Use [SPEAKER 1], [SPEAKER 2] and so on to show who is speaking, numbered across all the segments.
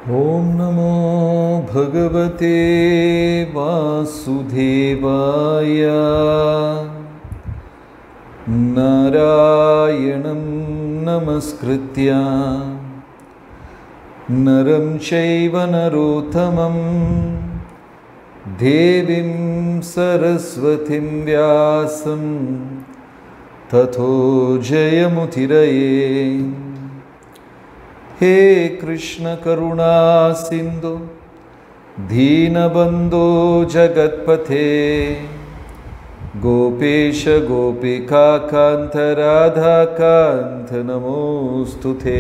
[SPEAKER 1] ॐ नमो भगवते वासुदेवाय नारायणं नमस्कृत्य नरं चैव नरोत्तमं देवीं सरस्वतीं व्यासं ततो जयमुतिरये हे कृष्णकरुणा सिन्धु दीनबन्धो जगत्पथे गोपेश गोपिकान्त राधाकान्त नमोऽस्तु ते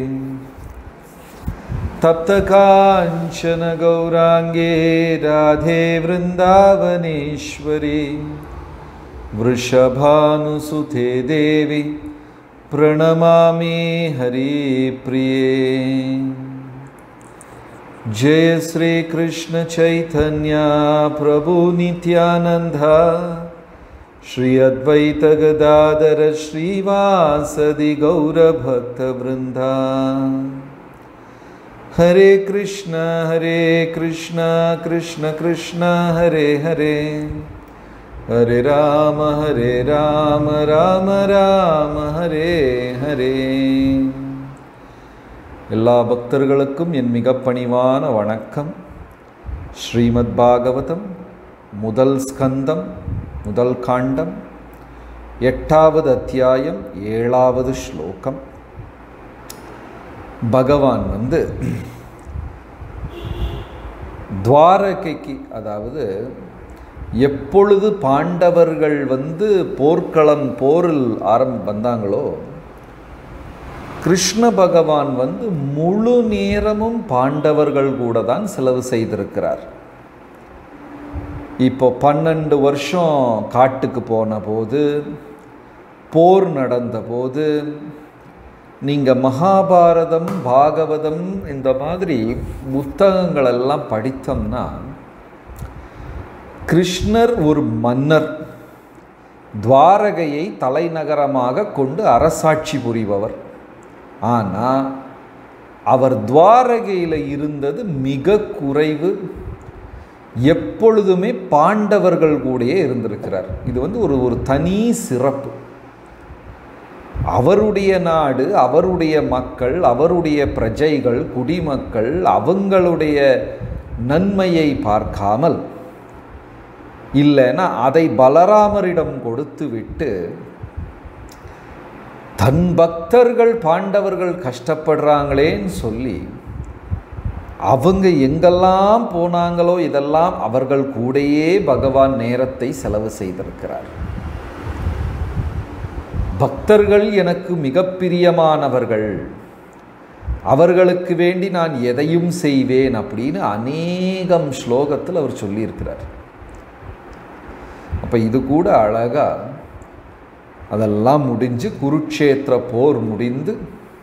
[SPEAKER 1] तप्तकाञ्चन गौराङ्गे राधे वृन्दावनेश्वरी वृषभानुसुते देवी प्रणमामि हरिप्रिये जय श्रीकृष्णचैतन्या प्रभुनित्यानन्दा श्री अद्वैतगदाधर श्रीवासदि गौरभक्तवृन्दा हरे कृष्ण हरे कृष्ण कृष्ण कृष्ण हरे हरे हरे राम हरे राम राम ராம ஹரே ஹரே எல்லா பக்தர்களுக்கும் என் மிக பணிவான வணக்கம் ஸ்ரீமத் பாகவதம் முதல் ஸ்கந்தம் முதல் காண்டம் எட்டாவது அத்தியாயம் ஏழாவது ஸ்லோகம் பகவான் வந்து துவாரகைக்கு அதாவது எப்பொழுது பாண்டவர்கள் வந்து போர்க்களம் போரில் ஆரம் வந்தாங்களோ கிருஷ்ண பகவான் வந்து முழு நேரமும் பாண்டவர்கள் கூட தான் செலவு செய்திருக்கிறார் இப்போ பன்னெண்டு வருஷம் காட்டுக்கு போன போது போர் நடந்த போது நீங்கள் மகாபாரதம் பாகவதம் இந்த மாதிரி புத்தகங்களெல்லாம் படித்தோம்னா கிருஷ்ணர் ஒரு மன்னர் துவாரகையை தலைநகரமாக கொண்டு அரசாட்சி புரிபவர் ஆனால் அவர் துவாரகையில் இருந்தது மிக குறைவு எப்பொழுதுமே பாண்டவர்கள் கூடயே இருந்திருக்கிறார் இது வந்து ஒரு ஒரு தனி சிறப்பு அவருடைய நாடு அவருடைய மக்கள் அவருடைய பிரஜைகள் குடிமக்கள் அவங்களுடைய நன்மையை பார்க்காமல் இல்லைன்னா அதை பலராமரிடம் கொடுத்து விட்டு தன் பக்தர்கள் பாண்டவர்கள் கஷ்டப்படுறாங்களேன்னு சொல்லி அவங்க எங்கெல்லாம் போனாங்களோ இதெல்லாம் அவர்கள் கூடையே பகவான் நேரத்தை செலவு செய்திருக்கிறார் பக்தர்கள் எனக்கு மிக பிரியமானவர்கள் அவர்களுக்கு வேண்டி நான் எதையும் செய்வேன் அப்படின்னு அநேகம் ஸ்லோகத்தில் அவர் சொல்லியிருக்கிறார் அப்போ இது கூட அழகாக அதெல்லாம் முடிஞ்சு குருட்சேத்திர போர் முடிந்து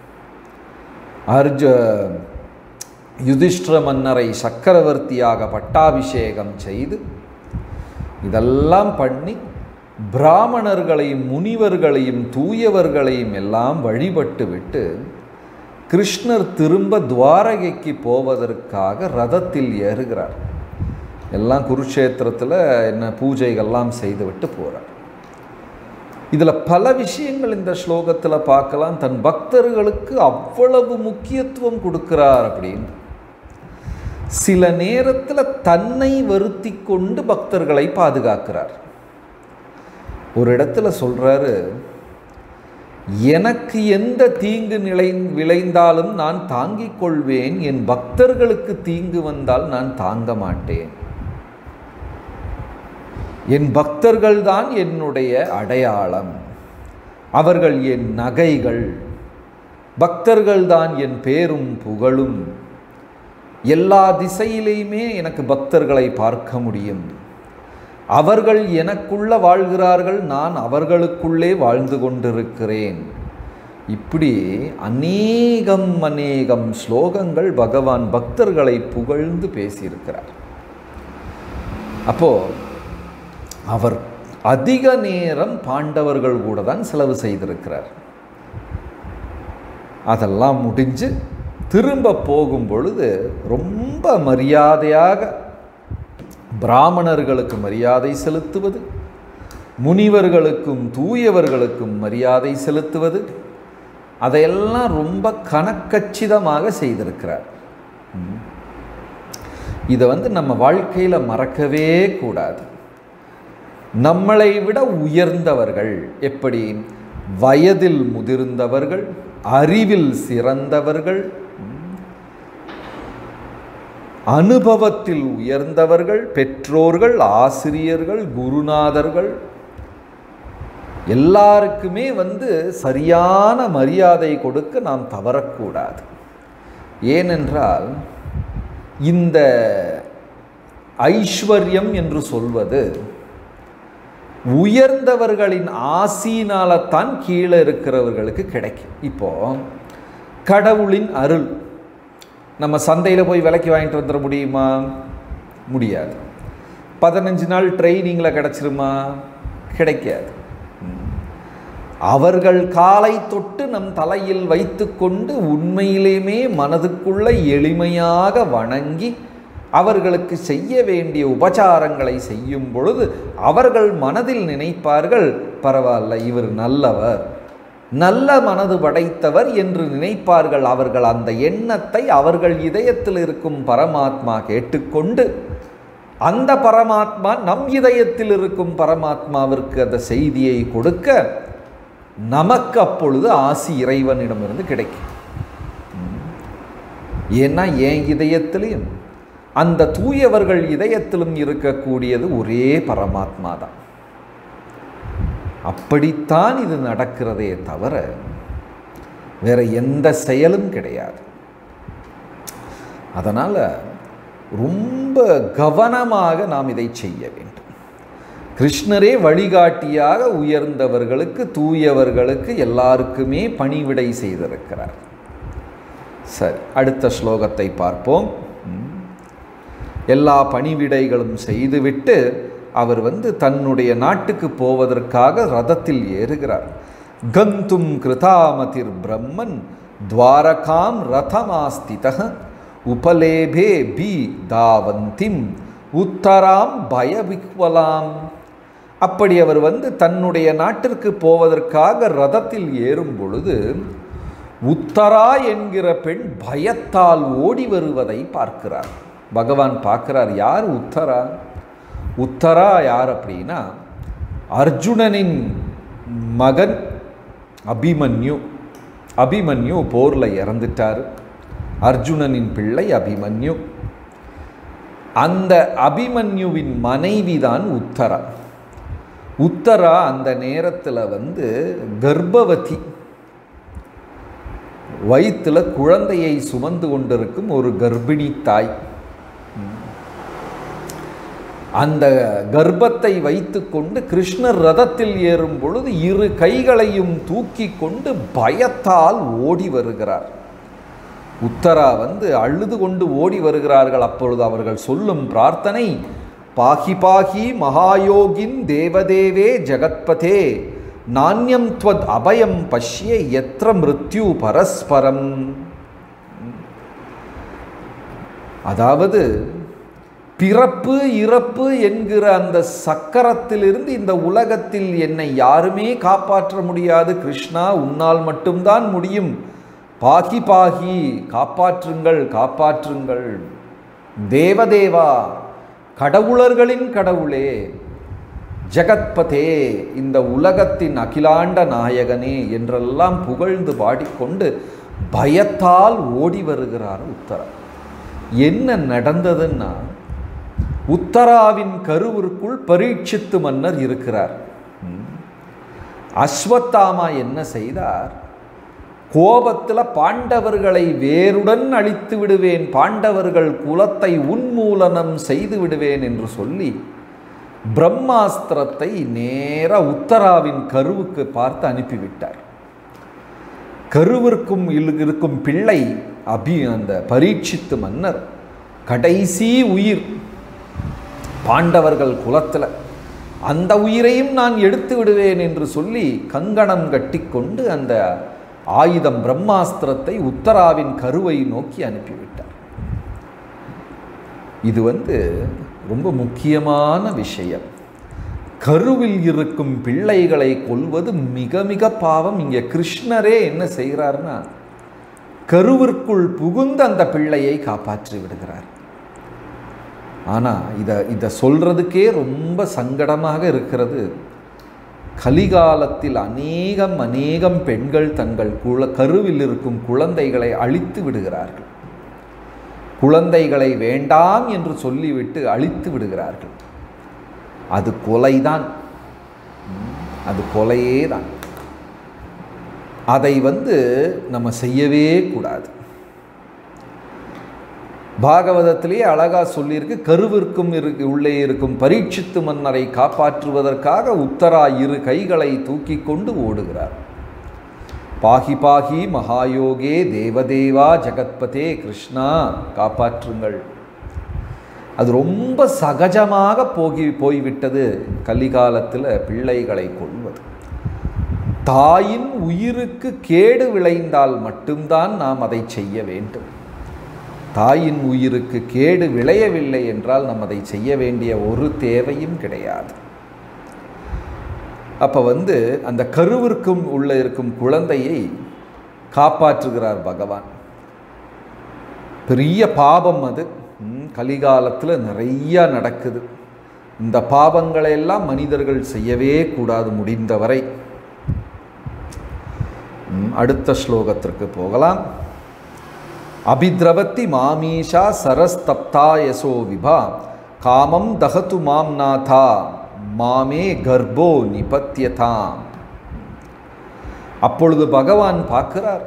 [SPEAKER 1] அர்ஜ யுதிஷ்டிர மன்னரை சக்கரவர்த்தியாக பட்டாபிஷேகம் செய்து இதெல்லாம் பண்ணி பிராமணர்களையும் முனிவர்களையும் தூயவர்களையும் எல்லாம் வழிபட்டு விட்டு கிருஷ்ணர் திரும்ப துவாரகைக்கு போவதற்காக ரதத்தில் ஏறுகிறார் எல்லாம் குருட்சேத்திரத்தில் என்ன பூஜைகள்லாம் செய்துவிட்டு போகிறார் இதில் பல விஷயங்கள் இந்த ஸ்லோகத்தில் பார்க்கலாம் தன் பக்தர்களுக்கு அவ்வளவு முக்கியத்துவம் கொடுக்கிறார் அப்படின்னு சில நேரத்தில் தன்னை வருத்தி கொண்டு பக்தர்களை பாதுகாக்கிறார் ஒரு இடத்துல சொல்கிறாரு எனக்கு எந்த தீங்கு நிலை விளைந்தாலும் நான் தாங்கிக் கொள்வேன் என் பக்தர்களுக்கு தீங்கு வந்தால் நான் தாங்க மாட்டேன் என் பக்தர்கள் தான் என்னுடைய அடையாளம் அவர்கள் என் நகைகள் பக்தர்கள் தான் என் பேரும் புகழும் எல்லா திசையிலையுமே எனக்கு பக்தர்களை பார்க்க முடியும் அவர்கள் எனக்குள்ள வாழ்கிறார்கள் நான் அவர்களுக்குள்ளே வாழ்ந்து கொண்டிருக்கிறேன் இப்படி அநேகம் அநேகம் ஸ்லோகங்கள் பகவான் பக்தர்களை புகழ்ந்து பேசியிருக்கிறார் அப்போ அவர் அதிக நேரம் பாண்டவர்கள் கூட தான் செலவு செய்திருக்கிறார் அதெல்லாம் முடிஞ்சு திரும்ப போகும் பொழுது ரொம்ப மரியாதையாக பிராமணர்களுக்கு மரியாதை செலுத்துவது முனிவர்களுக்கும் தூயவர்களுக்கும் மரியாதை செலுத்துவது அதையெல்லாம் ரொம்ப கணக்கச்சிதமாக செய்திருக்கிறார் ம். இதை வந்து நம்ம வாழ்க்கையில் மறக்கவே கூடாது நம்மளை விட உயர்ந்தவர்கள் எப்படி வயதில் முதிர்ந்தவர்கள் அறிவில் சிறந்தவர்கள் அனுபவத்தில் உயர்ந்தவர்கள் பெற்றோர்கள் ஆசிரியர்கள் குருநாதர்கள் எல்லாருக்குமே வந்து சரியான மரியாதை கொடுக்க நாம் தவறக்கூடாது ஏனென்றால் இந்த ஐஸ்வர்யம் என்று சொல்வது உயர்ந்தவர்களின் ஆசியினால்தான் கீழே இருக்கிறவர்களுக்கு கிடைக்கும் இப்போ கடவுளின் அருள் நம்ம சந்தையில் போய் விலைக்கு வாங்கிட்டு வந்துட முடியுமா முடியாது பதினஞ்சு நாள் ட்ரைனிங்கில் கிடச்சிருமா கிடைக்காது ம். அவர்கள் காலை தொட்டு நம் தலையில் வைத்துக்கொண்டு உண்மையிலேயுமே மனதுக்குள்ள எளிமையாக வணங்கி அவர்களுக்கு செய்ய வேண்டிய உபச்சாரங்களை செய்யும் பொழுது அவர்கள் மனதில் நினைப்பார்கள் பரவாயில்ல இவர் நல்லவர் நல்ல மனது படைத்தவர் என்று நினைப்பார்கள் அவர்கள் அந்த எண்ணத்தை அவர்கள் இதயத்தில் இருக்கும் பரமாத்மா கேட்டுக்கொண்டு அந்த பரமாத்மா நம் இதயத்தில் இருக்கும் பரமாத்மாவிற்கு அந்த செய்தியை கொடுக்க நமக்கு அப்பொழுது ஆசி இறைவனிடமிருந்து கிடைக்கும் ஏன்னா என் இதயத்திலையும் அந்த தூயவர்கள் இதயத்திலும் இருக்கக்கூடியது ஒரே பரமாத்மா தான் அப்படித்தான் இது நடக்கிறதே தவிர வேற எந்த செயலும் கிடையாது அதனால் ரொம்ப கவனமாக நாம் இதை செய்ய வேண்டும் கிருஷ்ணரே வழிகாட்டியாக உயர்ந்தவர்களுக்கு தூயவர்களுக்கு எல்லாருக்குமே பணிவிடை செய்திருக்கிறார் சரி அடுத்த ஸ்லோகத்தை பார்ப்போம் ம். எல்லா பணிவிடைகளும் செய்துவிட்டு அவர் வந்து தன்னுடைய நாட்டுக்கு போவதற்காக ரதத்தில் ஏறுகிறார் கந்தும் கிருதாமதிர் பிரம்மன் துவாரகாம் ரதமாஸ்திதः உபலேபே பி தாவந்திம் உத்தராம் பயவிக்வலாம் அப்படி அவர் வந்து தன்னுடைய நாட்டிற்கு போவதற்காக ரதத்தில் ஏறும் பொழுது உத்தரா என்கிற பெண் பயத்தால் ஓடி வருவதை பார்க்கிறார் பகவான் பார்க்கிறார் யார் உத்தரா உத்தரா யார் அப்படின்னா அர்ஜுனனின் மகன் அபிமன்யு அபிமன்யு போரில் இறந்துட்டார் அர்ஜுனனின் பிள்ளை அபிமன்யு அந்த அபிமன்யுவின் மனைவி தான் உத்தரா உத்தரா அந்த நேரத்தில் வந்து கர்ப்பவதி வயிற்றில் குழந்தையை சுமந்து கொண்டிருக்கும் ஒரு கர்ப்பிணி தாய் அந்த கர்ப்பத்தை வைத்துக்கொண்டு கிருஷ்ணர் ரதத்தில் ஏறும் பொழுது இரு கைகளையும் தூக்கி கொண்டு பயத்தால் ஓடி வருகிறார் உத்தரா வந்து அழுது கொண்டு ஓடி வருகிறார்கள் அப்பொழுது அவர்கள் சொல்லும் பிரார்த்தனை பாகி பாகி மகாயோகின் தேவதேவே ஜெகத்பதே நாண்யம் துவத் அபயம் பஷ்ய எத்திர மிருத்யு பரஸ்பரம் அதாவது பிறப்பு இறப்பு என்கிற அந்த சக்கரத்திலிருந்து இந்த உலகத்தில் என்னை யாருமே காப்பாற்ற முடியாது கிருஷ்ணா உன்னால் மட்டும்தான் முடியும் பாகி பாகி காப்பாற்றுங்கள் காப்பாற்றுங்கள் தேவதேவா கடவுளர்களின் கடவுளே ஜெகத்பதே இந்த உலகத்தின் அகிலாண்ட நாயகனே என்றெல்லாம் புகழ்ந்து பாடிக்கொண்டு பயத்தால் ஓடி வருகிறார் உத்தரா என்ன நடந்ததுன்னா உத்தராவின் கருவிற்குள் பரீட்சித்து மன்னர் இருக்கிறார் ம். அஸ்வத்தாமா என்ன செய்தார் கோபத்தில் பாண்டவர்களை வேருடன் அழித்து விடுவேன் பாண்டவர்கள் குலத்தை உன்மூலனம் செய்து விடுவேன் என்று சொல்லி பிரம்மாஸ்திரத்தை நேர உத்தராவின் கருவுக்கு பார்த்து அனுப்பிவிட்டார் கருவிற்கும் இல்- இருக்கும் பிள்ளை அபி அந்த பரீட்சித்து மன்னர் கடைசி உயிர் பாண்டவர்கள் குலத்தில் அந்த உயிரையும் நான் எடுத்து விடுவேன் என்று சொல்லி கங்கணம் கட்டிக்கொண்டு அந்த ஆயுதம் பிரம்மாஸ்திரத்தை உத்தராவின் கருவை நோக்கி அனுப்பிவிட்டார் இது வந்து ரொம்ப முக்கியமான விஷயம் கருவில் இருக்கும் பிள்ளைகளை கொல்வது மிக மிக பாவம் இங்கே கிருஷ்ணரே என்ன செய்கிறார்னா கருவிற்குள் புகுந்து அந்த பிள்ளையை காப்பாற்றி விடுகிறார் ஆனால் இதை இதை சொல்கிறதுக்கே ரொம்ப சங்கடமாக இருக்கிறது கலிகாலத்தில் அநேகம் அநேகம் பெண்கள் தங்கள் குல கருவில் இருக்கும் குழந்தைகளை அழித்து விடுகிறார்கள் குழந்தைகளை வேண்டாம் என்று சொல்லிவிட்டு அழித்து விடுகிறார்கள் அது கொலைதான் அது கொலையே தான் அதை வந்து நம்ம செய்யவே கூடாது பாகவதத்திலேயே அழகா சொல்லியிருக்கு கருவிற்கும் இருக்கு உள்ளே இருக்கும் பரீட்சித்து மன்னரை காப்பாற்றுவதற்காக உத்தரா இரு கைகளை தூக்கி கொண்டு ஓடுகிறார் பாகி பாகி மகாயோகே தேவதேவா ஜெகத்பதே கிருஷ்ணா காப்பாற்றுங்கள் அது ரொம்ப சகஜமாக போகி போய்விட்டது கலிகாலத்தில் பிள்ளைகளை கொள்வது தாயின் உயிருக்கு கேடு விளைந்தால் மட்டும்தான் நாம் அதை செய்ய வேண்டும் தாயின் உயிருக்கு கேடு விளையவில்லை என்றால் நாம் அதை செய்ய வேண்டிய ஒரு தேவையும் கிடையாது அப்போ வந்து அந்த கருவிற்கும் உள்ள இருக்கும் குழந்தையை காப்பாற்றுகிறார் பகவான் பெரிய பாபம் அது ம், கலிகாலத்தில் நிறைய நடக்குது இந்த பாவங்களை எல்லாம் மனிதர்கள் செய்யவே கூடாது முடிந்தவரை ம், அடுத்த ஸ்லோகத்திற்கு போகலாம் அபித்ரவத்தி மாமீஷா சரஸ்தப்தா யசோ விபா காமம் தகத்து மாம் நாதா மாமே கர்ப்போ நிபத்தியதாம் அப்பொழுது பகவான் பார்க்கிறார்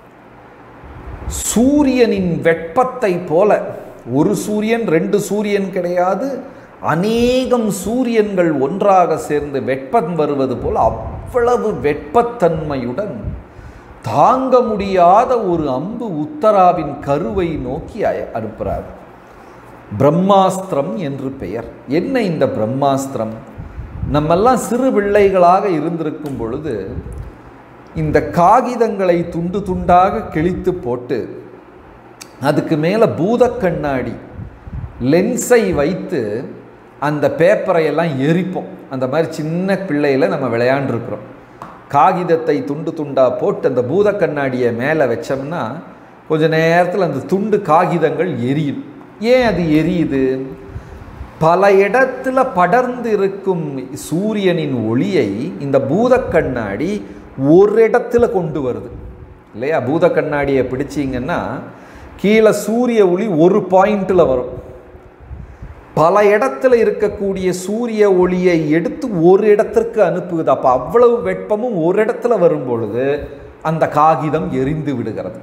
[SPEAKER 1] சூரியனின் வெப்பத்தை போல ஒரு சூரியன் ரெண்டு சூரியன் கிடையாது அநேகம் சூரியன்கள் ஒன்றாக சேர்ந்து வெப்பம் வருவது போல அவ்வளவு வெப்பத்தன்மையுடன் தாங்க முடியாத ஒரு அம்பு உத்தராவின் கருவை நோக்கி அய- அனுப்புகிறார் பிரம்மாஸ்திரம் என்று பெயர் என்ன இந்த பிரம்மாஸ்திரம் நம்மெல்லாம் சிறு பிள்ளைகளாக இருந்திருக்கும் பொழுது இந்த காகிதங்களை துண்டு துண்டாக கிழித்து போட்டு அதுக்கு மேலே பூத கண்ணாடி லென்ஸை வைத்து அந்த பேப்பரை எல்லாம் எரிப்போம் அந்த மாதிரி சின்ன பிள்ளையில நம்ம விளையாண்டுருக்குறோம் காகிதத்தை துண்டு துண்டா போட்டு அந்த பூத கண்ணாடியை மேலே வச்சோம்னா கொஞ்ச நேரத்தில் அந்த துண்டு காகிதங்கள் எரியும் ஏன் அது எரியுது பல இடத்துல படர்ந்து இருக்கும் சூரியனின் ஒளியை இந்த பூத கண்ணாடி ஒரு இடத்துல கொண்டு வருது இல்லையா பூத கண்ணாடியை பிடிச்சிங்கன்னா கீழே சூரிய ஒளி ஒரு பாயிண்டில் வரும் பல இடத்துல இருக்கக்கூடிய சூரிய ஒளியை எடுத்து ஒரு இடத்திற்கு அனுப்புகுது அப்போ அவ்வளவு வெப்பமும் ஒரு இடத்துல வரும் பொழுது அந்த காகிதம் எரிந்து விடுகிறது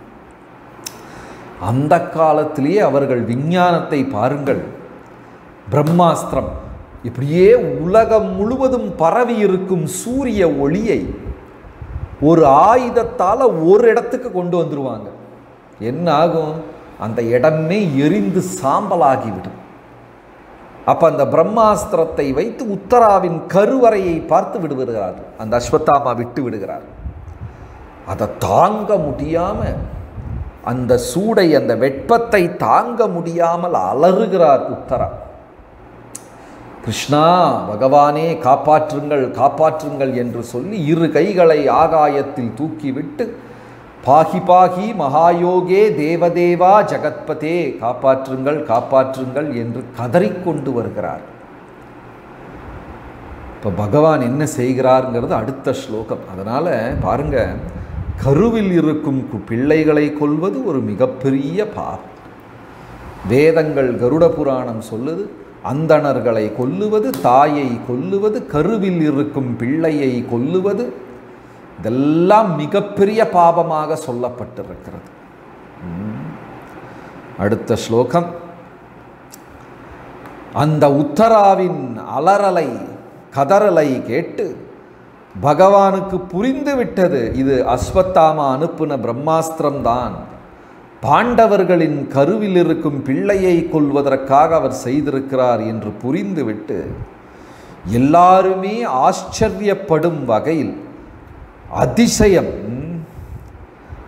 [SPEAKER 1] அந்த காலத்திலேயே அவர்கள் விஞ்ஞானத்தை பாருங்கள் பிரம்மாஸ்திரம் இப்படியே உலகம் முழுவதும் பரவி இருக்கும் சூரிய ஒளியை ஒரு ஆயுதத்தால் ஒரு இடத்துக்கு கொண்டு வந்துருவாங்க என்ன ஆகும் அந்த இடமே எரிந்து சாம்பலாகிவிடும் அப்ப அந்த பிரம்மாஸ்திரத்தை வைத்து உத்தராவின் கருவறையை பார்த்து விடுவிடுகிறார் அந்த அஸ்வத்தாமா விட்டு விடுகிறார் அதை தாங்க முடியாம அந்த சூடை அந்த வெப்பத்தை தாங்க முடியாமல் அலறுகிறார் உத்தரா கிருஷ்ணா பகவானே காப்பாற்றுங்கள் காப்பாற்றுங்கள் என்று சொல்லி இரு கைகளை ஆகாயத்தில் தூக்கிவிட்டு பாகி பாகி மகாயோகே தேவதேவா ஜகத்பதே காப்பாற்றுங்கள் காப்பாற்றுங்கள் என்று கதறிக்கொண்டு வருகிறார் இப்போ பகவான் என்ன செய்கிறாருங்கிறது அடுத்த ஸ்லோகம் அதனால் பாருங்க கருவில் இருக்கும் கு- பிள்ளைகளை கொல்வது ஒரு மிகப்பெரிய பாவம் வேதங்கள் கருட புராணம் சொல்லுது அந்தணர்களை கொல்லுவது தாயை கொல்லுவது கருவில் இருக்கும் பிள்ளையை கொல்லுவது இதெல்லாம் மிகப்பெரிய பாபமாக சொல்லப்பட்டிருக்கிறது ம். அடுத்த ஸ்லோகம் அந்த உத்தராவின் அலறலை கதறலை கேட்டு பகவானுக்கு புரிந்து விட்டது இது அஸ்வத்தாமா அனுப்புன பிரம்மாஸ்திரம்தான் பாண்டவர்களின் கருவில் இருக்கும் பிள்ளையை கொல்வதற்காக அவர் செய்திருக்கிறார் என்று புரிந்துவிட்டு எல்லாருமே ஆச்சரியப்படும் வகையில் அதிசயம் ம்,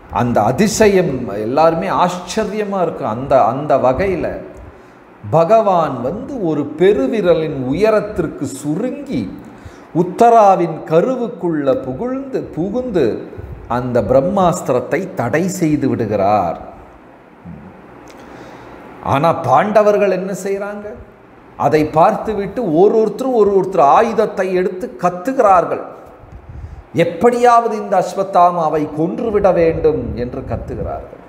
[SPEAKER 1] அந்த அதிசயம் எல்லாருமே ஆச்சரியமாக இருக்கும் அந்த அந்த வகையில் பகவான் வந்து ஒரு பெருவிரலின் உயரத்திற்கு சுருங்கி உத்தராவின் கருவுக்குள்ள புகுழ்ந்து புகுந்து அந்த பிரம்மாஸ்திரத்தை தடை செய்து விடுகிறார் ஆனால் பாண்டவர்கள் என்ன செய்கிறாங்க அதை பார்த்துவிட்டு ஒரு ஒருத்தரும் ஒரு ஒருத்தர் ஆயுதத்தை எடுத்து கத்துகிறார்கள் எப்படியாவது இந்த அஸ்வத்தாமாவை கொன்றுவிட வேண்டும் என்று கத்துகிறார்கள்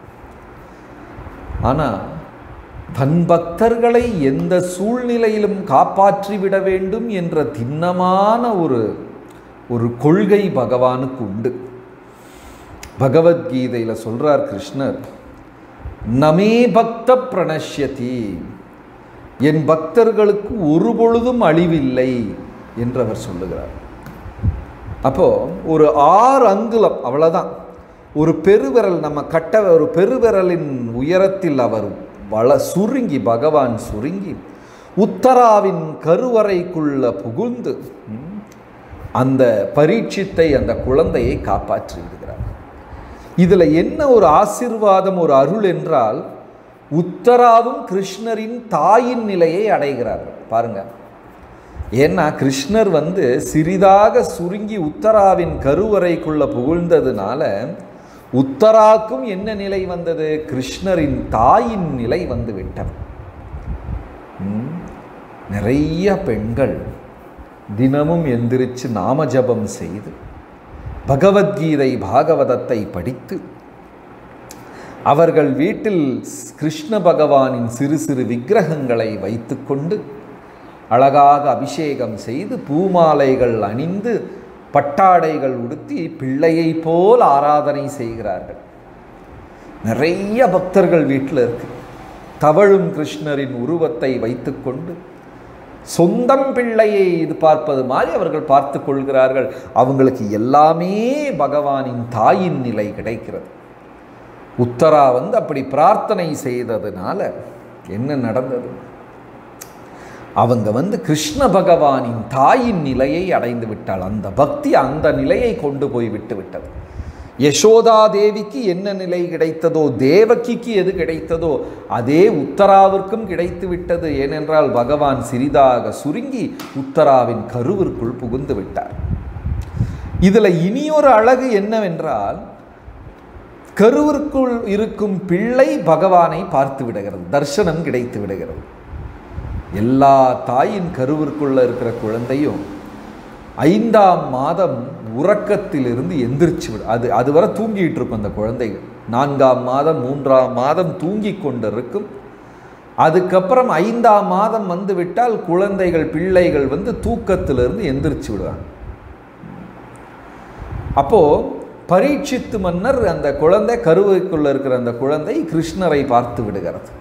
[SPEAKER 1] ஆனால் தன் பக்தர்களை எந்த சூழ்நிலையிலும் காப்பாற்றி விட வேண்டும் என்ற திண்ணமான ஒரு ஒரு கொள்கை பகவானுக்கு உண்டு பகவத்கீதையில் சொல்றார் கிருஷ்ணர் நமே பக்த பிரணஷ்யதி என் பக்தர்களுக்கு ஒரு பொழுதும் அழிவில்லை என்று அவர் சொல்லுகிறார் அப்போ ஒரு ஆறு அங்குலம் அவ்வளவுதான் ஒரு பெருவிரல் நம்ம கட்ட ஒரு பெருவிரலின் உயரத்தில் அவர் வள சுருங்கி பகவான் சுருங்கி உத்தராவின் கருவறைக்குள்ள புகுந்து ம், அந்த பரீட்சித்தை அந்த குழந்தையை காப்பாற்றி விடுகிறார் இதில் என்ன ஒரு ஆசிர்வாதம் ஒரு அருள் என்றால் உத்தராவும் கிருஷ்ணரின் தாயின் நிலையை அடைகிறார்கள் பாருங்க ஏன்னா கிருஷ்ணர் வந்து சிறிதாக சுருங்கி உத்தராவின் கருவறைக்குள்ள புகழ்ந்ததுனால உத்தராக்கும் என்ன நிலை வந்தது கிருஷ்ணரின் தாயின் நிலை வந்து விட்டது ம், நிறைய பெண்கள் தினமும் எந்திரிச்சு நாம ஜபம் செய்து பகவத்கீதை பாகவதத்தை படித்து அவர்கள் வீட்டில் கிருஷ்ண பகவானின் சிறு சிறு விக்கிரகங்களை வைத்துக்கொண்டு அழகாக அபிஷேகம் செய்து பூமாலைகள் அணிந்து பட்டாடைகள் உடுத்தி பிள்ளையைப் போல் ஆராதனை செய்கிறார்கள் நிறைய பக்தர்கள் வீட்டில் இருக்கு தவழும் கிருஷ்ணரின் உருவத்தை வைத்துக்கொண்டு சொந்தம் பிள்ளையை இது பார்ப்பது மாதிரி அவர்கள் பார்த்து கொள்கிறார்கள் அவங்களுக்கு எல்லாமே பகவானின் தாயின் நிலை கிடைக்கிறது உத்தரா வந்து அப்படி பிரார்த்தனை செய்ததுனால என்ன நடந்தது அவங்க வந்து கிருஷ்ண பகவானின் தாயின் நிலையை அடைந்து விட்டாள் அந்த பக்தி அந்த நிலையை கொண்டு போய் விட்டு விட்டது யசோதா தேவிக்கு என்ன நிலை கிடைத்ததோ தேவகிக்கு எது கிடைத்ததோ அதே உத்தராவிற்கும் கிடைத்து விட்டது ஏனென்றால் பகவான் சிறிதாக சுருங்கி உத்தராவின் கருவிற்குள் புகுந்து விட்டார் இதில் இனியொரு அழகு என்னவென்றால் கருவிற்குள் இருக்கும் பிள்ளை பகவானை பார்த்து விடுகிறது தர்சனம் கிடைத்து விடுகிறது எல்லா தாயின் கருவிற்குள்ள இருக்கிற குழந்தையும் ஐந்தாம் மாதம் உறக்கத்திலிருந்து எந்திரிச்சு விடு அது அதுவரை தூங்கிட்டு இருக்கும் அந்த குழந்தைகள் நான்காம் மாதம் மூன்றாம் மாதம் தூங்கி கொண்டிருக்கும் அதுக்கப்புறம் ஐந்தாம் மாதம் வந்து விட்டால் குழந்தைகள் பிள்ளைகள் வந்து தூக்கத்திலிருந்து எந்திரிச்சு விடுவாங்க அப்போ பரீட்சித்து மன்னர் அந்த குழந்தை கருவைக்குள்ள இருக்கிற அந்த குழந்தை கிருஷ்ணரை பார்த்து விடுகிறது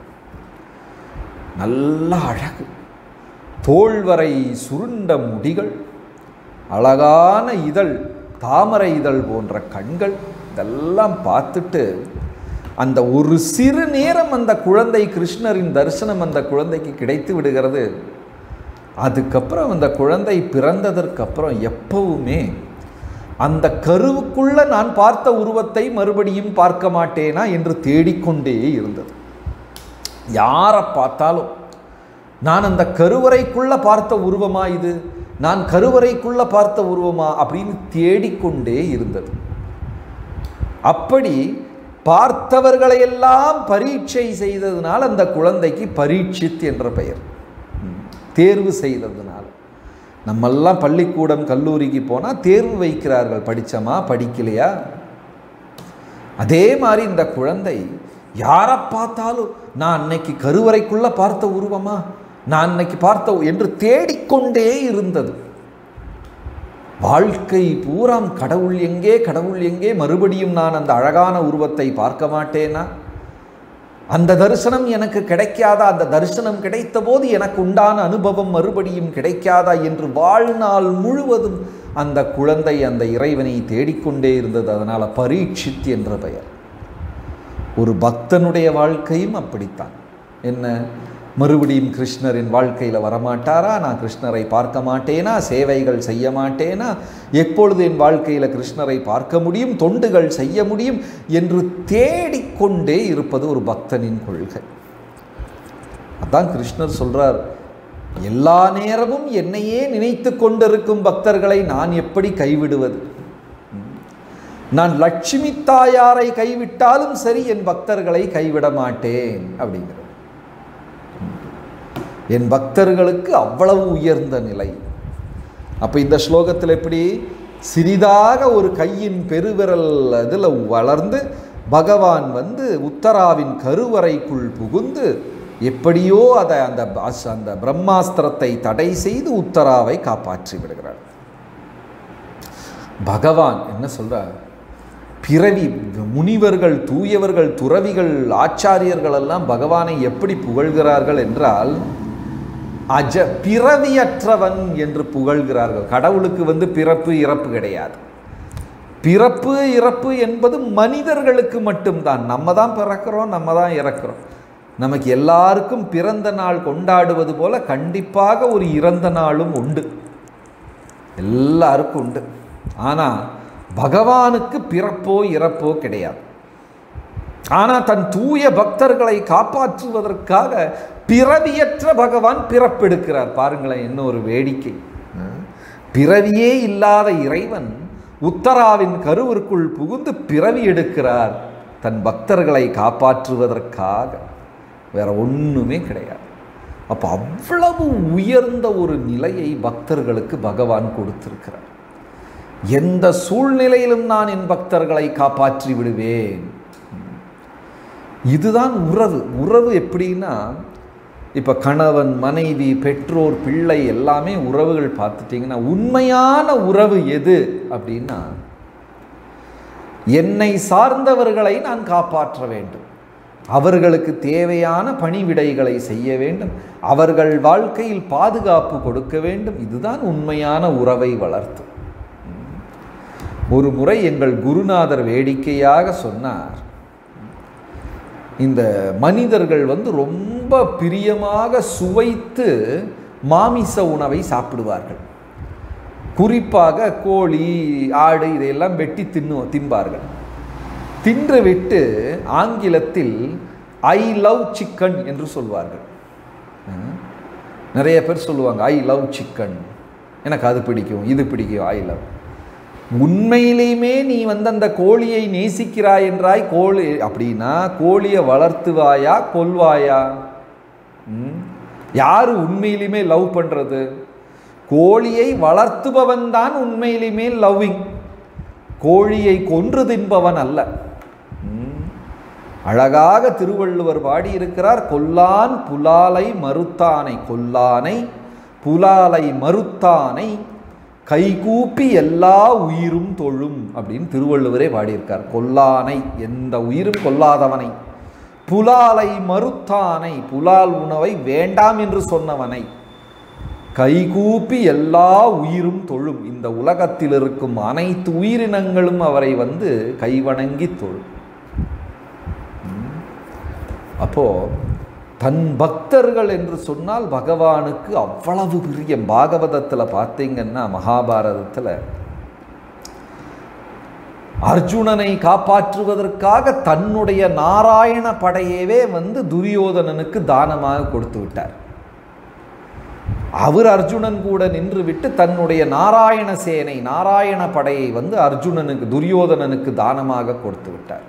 [SPEAKER 1] நல்ல அழகு தோள்வரை சுருண்ட முடிகள் அழகான இதழ் தாமரை இதழ் போன்ற கண்கள் இதெல்லாம் பார்த்துட்டு அந்த ஒரு சிறு நேரம் அந்த குழந்தை கிருஷ்ணரின் தரிசனம் அந்த குழந்தைக்கு கிடைத்து விடுகிறது அதுக்கப்புறம் அந்த குழந்தை பிறந்ததற்கு அப்புறம் எப்பவுமே அந்த கருவுக்குள்ள நான் பார்த்த உருவத்தை மறுபடியும் பார்க்க மாட்டேனா என்று தேடிக்கொண்டே இருந்தது யாரை பார்த்தாலும் நான் அந்த கருவறைக்குள்ள பார்த்த உருவமா இது நான் கருவறைக்குள்ள பார்த்த உருவமா அப்படின்னு தேடிக்கொண்டே இருந்தது அப்படி பார்த்தவர்களையெல்லாம் பரீட்சை செய்ததுனால் அந்த குழந்தைக்கு பரீட்சித் என்ற பெயர் ம், தேர்வு செய்ததுனால நம்மெல்லாம் பள்ளிக்கூடம் கல்லூரிக்கு போனால் தேர்வு வைக்கிறார்கள் படித்தோமா படிக்கலையா அதே மாதிரி இந்த குழந்தை யாரை பார்த்தாலும் நான் அன்னைக்கு கருவறைக்குள்ள பார்த்த உருவமா நான் அன்னைக்கு பார்த்த என்று தேடிக்கொண்டே இருந்தது வாழ்க்கை பூராம் கடவுள் எங்கே கடவுள் எங்கே மறுபடியும் நான் அந்த அழகான உருவத்தை பார்க்க மாட்டேனா அந்த தரிசனம் எனக்கு கிடைக்காதா அந்த தரிசனம் கிடைத்த போது எனக்கு உண்டான அனுபவம் மறுபடியும் கிடைக்காதா என்று வாழ்நாள் முழுவதும் அந்த குழந்தை அந்த இறைவனை தேடிக்கொண்டே இருந்தது அதனால் பரீட்சித் என்ற பெயர் ஒரு பக்தனுடைய வாழ்க்கையும் அப்படித்தான் என்ன மறுபடியும் கிருஷ்ணர் என் வாழ்க்கையில் வரமாட்டாரா நான் கிருஷ்ணரை பார்க்க மாட்டேனா சேவைகள் செய்ய மாட்டேனா எப்பொழுது என் வாழ்க்கையில் கிருஷ்ணரை பார்க்க முடியும் தொண்டுகள் செய்ய முடியும் என்று தேடிக்கொண்டே இருப்பது ஒரு பக்தனின் கொள்கை அதான் கிருஷ்ணர் சொல்றார் எல்லா நேரமும் என்னையே நினைத்து கொண்டிருக்கும் பக்தர்களை நான் எப்படி கைவிடுவது நான் லட்சுமி தாயாரை கைவிட்டாலும் சரி என் பக்தர்களை கைவிட மாட்டேன் அப்படிங்கிறது என் பக்தர்களுக்கு அவ்வளவு உயர்ந்த நிலை அப்போ இந்த ஸ்லோகத்தில் எப்படி சிறிதாக ஒரு கையின் பெருவிரல் இதில் வளர்ந்து பகவான் வந்து உத்தராவின் கருவறைக்குள் புகுந்து எப்படியோ அதை அந்த பாஸ்- அந்த பிரம்மாஸ்திரத்தை தடை செய்து உத்தராவை காப்பாற்றி விடுகிறார் பகவான் என்ன சொல்றார் பிறவி முனிவர்கள் தூயவர்கள் துறவிகள் ஆச்சாரியர்கள் எல்லாம் பகவானை எப்படி புகழ்கிறார்கள் என்றால் அஜ பிறவியற்றவன் என்று புகழ்கிறார்கள் கடவுளுக்கு வந்து பிறப்பு இறப்பு கிடையாது பிறப்பு இறப்பு என்பது மனிதர்களுக்கு மட்டும்தான் நம்ம தான் பிறக்கிறோம் நம்ம தான் இறக்கிறோம் நமக்கு எல்லாருக்கும் பிறந்த நாள் கொண்டாடுவது போல கண்டிப்பாக ஒரு இறந்த நாளும் உண்டு எல்லாருக்கும் உண்டு ஆனால் பகவானுக்கு பிறப்போ இறப்போ கிடையாது ஆனால் தன் தூய பக்தர்களை காப்பாற்றுவதற்காக பிறவியற்ற பகவான் பிறப்பெடுக்கிறார் பாருங்களேன் என்ன ஒரு வேடிக்கை ம். பிறவியே இல்லாத இறைவன் உத்தராவின் கருவிற்குள் புகுந்து பிறவி எடுக்கிறார் தன் பக்தர்களை காப்பாற்றுவதற்காக வேற ஒண்ணுமே கிடையாது அப்போ அவ்வளவு உயர்ந்த ஒரு நிலையை பக்தர்களுக்கு பகவான் கொடுத்திருக்கிறார் எந்த சூழ்நிலையிலும் நான் என் பக்தர்களை காப்பாற்றி விடுவேன் இதுதான் உறவு உறவு எப்படின்னா இப்போ கணவன் மனைவி பெற்றோர் பிள்ளை எல்லாமே உறவுகள் பார்த்துட்டிங்கன்னா உண்மையான உறவு எது அப்படின்னா என்னை சார்ந்தவர்களை நான் காப்பாற்ற வேண்டும் அவர்களுக்கு தேவையான பணிவிடைகளை செய்ய வேண்டும் அவர்கள் வாழ்க்கையில் பாதுகாப்பு கொடுக்க வேண்டும் இதுதான் உண்மையான உறவை வளர்த்து ஒரு முறை எங்கள் குருநாதர் வேடிக்கையாக சொன்னார் இந்த மனிதர்கள் வந்து ரொம்ப பிரியமாக சுவைத்து மாமிச உணவை சாப்பிடுவார்கள் குறிப்பாக கோழி ஆடு இதையெல்லாம் வெட்டி தின்னு திம்பார்கள் தின்று விட்டு ஆங்கிலத்தில் ஐ லவ் சிக்கன் என்று சொல்வார்கள் ம். நிறைய பேர் சொல்லுவாங்க ஐ லவ் சிக்கன் எனக்கு அது பிடிக்கும் இது பிடிக்கும் ஐ லவ் உண்மையிலேயுமே நீ வந்து அந்த கோழியை நேசிக்கிறாய் என்றாய் கோழி அப்படின்னா கோழியை வளர்த்துவாயா கொல்வாயா ம்? யாரு உண்மையிலுமே லவ் பண்றது கோழியை வளர்த்துபவன் தான் உண்மையிலுமே லவ்விங் கோழியை கொன்று தின்பவன் அல்ல ம். அழகாக திருவள்ளுவர் பாடியிருக்கிறார் கொல்லான் புலாலை மறுத்தானை கொல்லானை புலாலை மறுத்தானை கைகூப்பி எல்லா உயிரும் தொழும் அப்படின்னு திருவள்ளுவரே பாடியிருக்கார் கொல்லானை எந்த உயிரும் கொல்லாதவனை புலாலை மறுத்தானை புலால் உணவை வேண்டாம் என்று சொன்னவனை கைகூப்பி எல்லா உயிரும் தொழும் இந்த உலகத்தில் இருக்கும் அனைத்து உயிரினங்களும் அவரை வந்து கைவணங்கி தொழும் ம். அப்போ தன் பக்தர்கள் என்று சொன்னால் பகவானுக்கு அவ்வளவு பிரியம் பாகவதத்தில் பார்த்தீங்கன்னா மகாபாரதத்தில் அர்ஜுனனை காப்பாற்றுவதற்காக தன்னுடைய நாராயண படையவே வந்து துரியோதனனுக்கு தானமாக கொடுத்து விட்டார் அவர் அர்ஜுனன் கூட நின்று விட்டு தன்னுடைய நாராயண சேனை நாராயண படையை வந்து அர்ஜுனனுக்கு துரியோதனனுக்கு தானமாக கொடுத்து விட்டார்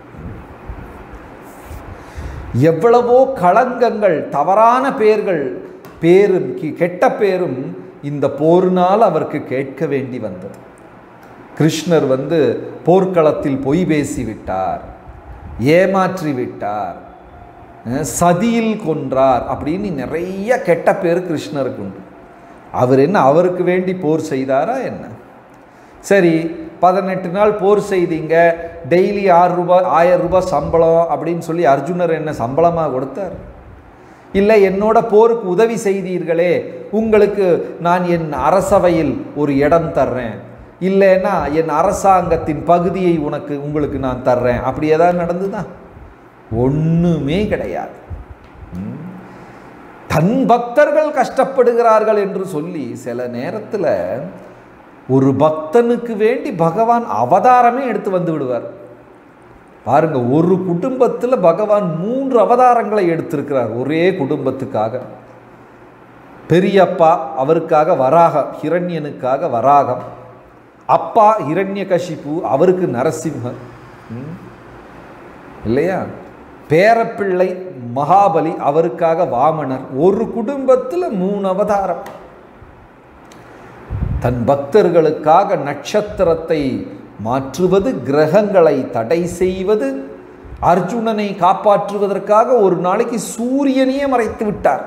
[SPEAKER 1] எவ்வளவோ களங்கங்கள் தவறான பேர்கள் பேரும் கி- கெட்ட பேரும் இந்த போரினால் அவருக்கு கேட்க வேண்டி வந்தது கிருஷ்ணர் வந்து போர்க்களத்தில் பொய் பேசி விட்டார் ஏமாற்றி விட்டார் அஹ் சதியில் கொன்றார் அப்படின்னு நிறைய கெட்ட பேர் கிருஷ்ணருக்கு உண்டு அவர் என்ன அவருக்கு வேண்டி போர் செய்தாரா என்ன சரி பதினெட்டு நாள் போர் செய்தீங்க டெய்லி ஆறு ரூபாய் ஆயிரம் ரூபாய் சம்பளம் அப்படின்னு சொல்லி அர்ஜுனர் என்ன சம்பளமாக கொடுத்தார் இல்லை என்னோட போருக்கு உதவி செய்தீர்களே உங்களுக்கு நான் என் அரசவையில் ஒரு இடம் தர்றேன் இல்லைன்னா என் அரசாங்கத்தின் பகுதியை உனக்கு உங்களுக்கு நான் தர்றேன் அப்படி ஏதாவது நடந்துதா ஒன்றுமே கிடையாது ம். தன் பக்தர்கள் கஷ்டப்படுகிறார்கள் என்று சொல்லி சில நேரத்தில் ஒரு பக்தனுக்கு வேண்டி பகவான் அவதாரமே எடுத்து வந்து விடுவார் பாருங்க ஒரு குடும்பத்தில் பகவான் மூன்று அவதாரங்களை எடுத்திருக்கிறார் ஒரே குடும்பத்துக்காக பெரியப்பா அவருக்காக வராகம் ஹிரண்யனுக்காக வராகம் அப்பா ஹிரண்யகசிபு அவருக்கு நரசிம்மர் ம்? இல்லையா பேரப்பிள்ளை மகாபலி அவருக்காக வாமனர் ஒரு குடும்பத்தில் மூணு அவதாரம் தன் பக்தர்களுக்காக நட்சத்திரத்தை மாற்றுவது கிரகங்களை தடை செய்வது அர்ஜுனனை காப்பாற்றுவதற்காக ஒரு நாளைக்கு சூரியனையே மறைத்து விட்டார்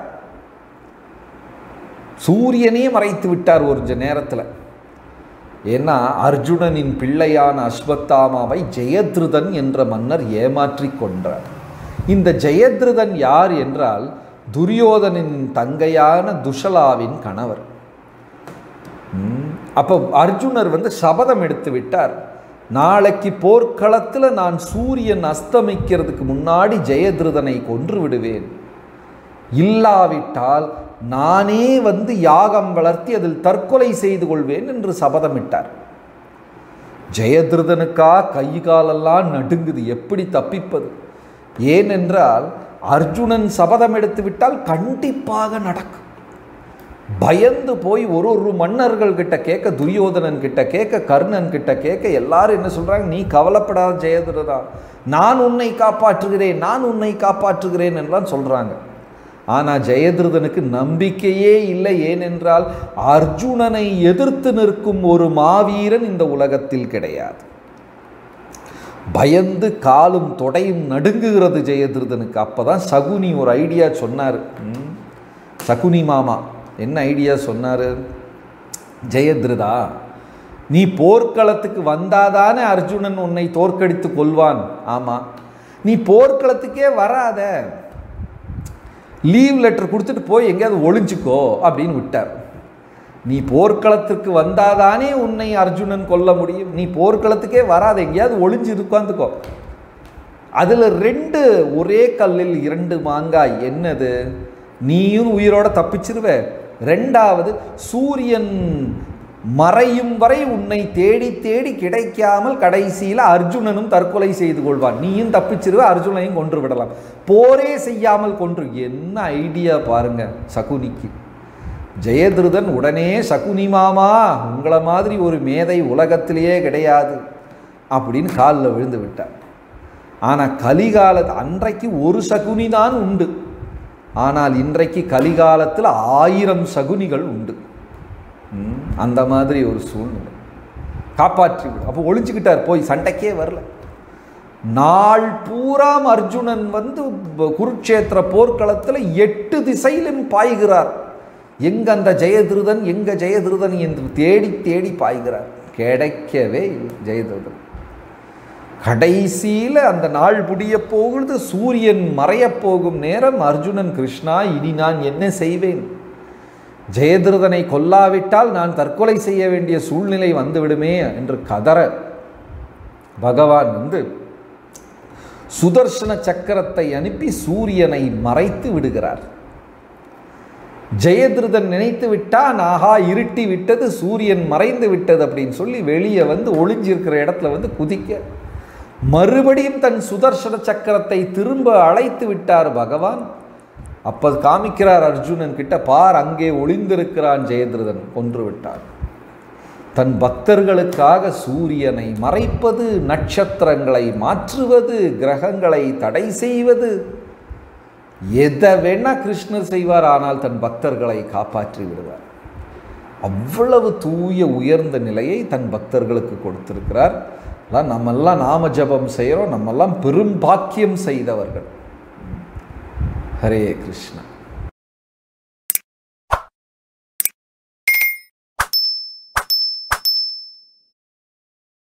[SPEAKER 1] சூரியனையே மறைத்து விட்டார் ஒரு நேரத்தில் ஏன்னா அர்ஜுனனின் பிள்ளையான அஸ்வத்தாமாவை ஜெயத்ருதன் என்ற மன்னர் ஏமாற்றி கொன்றார் இந்த ஜெயத்ருதன் யார் என்றால் துரியோதனின் தங்கையான துஷலாவின் கணவர் ம், அப்போ அர்ஜுனர் வந்து சபதம் எடுத்து விட்டார் நாளைக்கு போர்க்களத்தில் நான் சூரியன் அஸ்தமிக்கிறதுக்கு முன்னாடி ஜெயத்ருதனை கொன்று விடுவேன் இல்லாவிட்டால் நானே வந்து யாகம் வளர்த்தி அதில் தற்கொலை செய்து கொள்வேன் என்று சபதமிட்டார் ஜெயத்ருதனுக்கா கை காலெல்லாம் நடுங்குது எப்படி தப்பிப்பது ஏனென்றால் அர்ஜுனன் சபதம் எடுத்து விட்டால் கண்டிப்பாக நடக்கும் பயந்து போய் ஒரு ஒரு மன்னர்கள் கிட்ட கேட்க துரியோதனன் கிட்ட கேட்க கர்ணன் கிட்ட கேட்க எல்லாரும் என்ன சொல்றாங்க நீ கவலைப்படாத ஜெயதுரதா நான் உன்னை காப்பாற்றுகிறேன் நான் உன்னை காப்பாற்றுகிறேன் என்றான் சொல்றாங்க ஆனா ஜெயதிருதனுக்கு நம்பிக்கையே இல்லை ஏனென்றால் அர்ஜுனனை எதிர்த்து நிற்கும் ஒரு மாவீரன் இந்த உலகத்தில் கிடையாது பயந்து காலும் தொடையும் நடுங்குகிறது ஜெயதிருதனுக்கு அப்பதான் சகுனி ஒரு ஐடியா சொன்னார் ம், சகுனி மாமா என்ன ஐடியா சொன்னார் ஜெயத்ருதா நீ போர்க்களத்துக்கு வந்தாதானே அர்ஜுனன் உன்னை தோற்கடித்து கொள்வான் ஆமாம் நீ போர்க்களத்துக்கே வராத லீவ் லெட்டர் கொடுத்துட்டு போய் எங்கேயாவது ஒளிஞ்சுக்கோ அப்படின்னு விட்டார் நீ போர்க்களத்துக்கு வந்தாதானே உன்னை அர்ஜுனன் கொல்ல முடியும் நீ போர்க்களத்துக்கே வராத எங்கேயாவது ஒளிஞ்சு உட்காந்துக்கோ அதில் ரெண்டு ஒரே கல்லில் இரண்டு மாங்காய் என்னது நீயும் உயிரோட தப்பிச்சிருவ ரெண்டாவது சூரியன் மறையும் வரை உன்னை தேடி தேடி கிடைக்காமல் கடைசியில் அர்ஜுனனும் தற்கொலை செய்து கொள்வான் நீயும் தப்பிச்சிருவ அர்ஜுனனையும் கொன்று விடலாம் போரே செய்யாமல் கொன்று என்ன ஐடியா பாருங்க சகுனிக்கு ஜெயதிருதன் உடனே சகுனி மாமா உங்களை மாதிரி ஒரு மேதை உலகத்திலேயே கிடையாது அப்படின்னு காலில் விழுந்து விட்டார் ஆனால் கலிகால அன்றைக்கு ஒரு சகுனி தான் உண்டு ஆனால் இன்றைக்கு கலிகாலத்தில் ஆயிரம் சகுனிகள் உண்டு ம், அந்த மாதிரி ஒரு சூழ்நிலை காப்பாற்றி விடும் அப்போ ஒளிஞ்சுக்கிட்டார் போய் சண்டைக்கே வரல நாள் பூராம் அர்ஜுனன் வந்து ப- குருட்சேத்திர போர்க்களத்தில் எட்டு திசையிலும் பாய்கிறார் எங்க அந்த ஜெயதிருதன் எங்க ஜெயதிருதன் என்று தேடி தேடி பாய்கிறார் கிடைக்கவே இல்லை ஜெயதிருதன் கடைசியில் அந்த நாள் முடிய போகிறது சூரியன் மறையப் போகும் நேரம் அர்ஜுனன் கிருஷ்ணா இனி நான் என்ன செய்வேன் ஜெயதிருதனை கொல்லாவிட்டால் நான் தற்கொலை செய்ய வேண்டிய சூழ்நிலை வந்துவிடுமே என்று கதற பகவான் வந்து சுதர்சன சக்கரத்தை அனுப்பி சூரியனை மறைத்து விடுகிறார் ஜெயதிருதன் நினைத்து விட்டான் ஆஹா இருட்டி விட்டது சூரியன் மறைந்து விட்டது அப்படின்னு சொல்லி வெளியே வந்து ஒளிஞ்சிருக்கிற இடத்துல வந்து குதிக்க மறுபடியும் தன் சுதர்சன சக்கரத்தை திரும்ப அழைத்து விட்டார் பகவான் அப்ப காமிக்கிறார் அர்ஜுனன் கிட்ட பார் அங்கே ஒளிந்திருக்கிறான் ஜெயதிருதன் கொன்று விட்டார் தன் பக்தர்களுக்காக சூரியனை மறைப்பது நட்சத்திரங்களை மாற்றுவது கிரகங்களை தடை செய்வது எதை வேணா கிருஷ்ணர் செய்வார் ஆனால் தன் பக்தர்களை காப்பாற்றி விடுவார் அவ்வளவு தூய உயர்ந்த நிலையை தன் பக்தர்களுக்கு கொடுத்திருக்கிறார் அதான் நம்மெல்லாம் நாம ஜபம் செய்கிறோம் நம்மெல்லாம் பெரும் பாக்கியம் செய்தவர்கள் ஹரே கிருஷ்ணா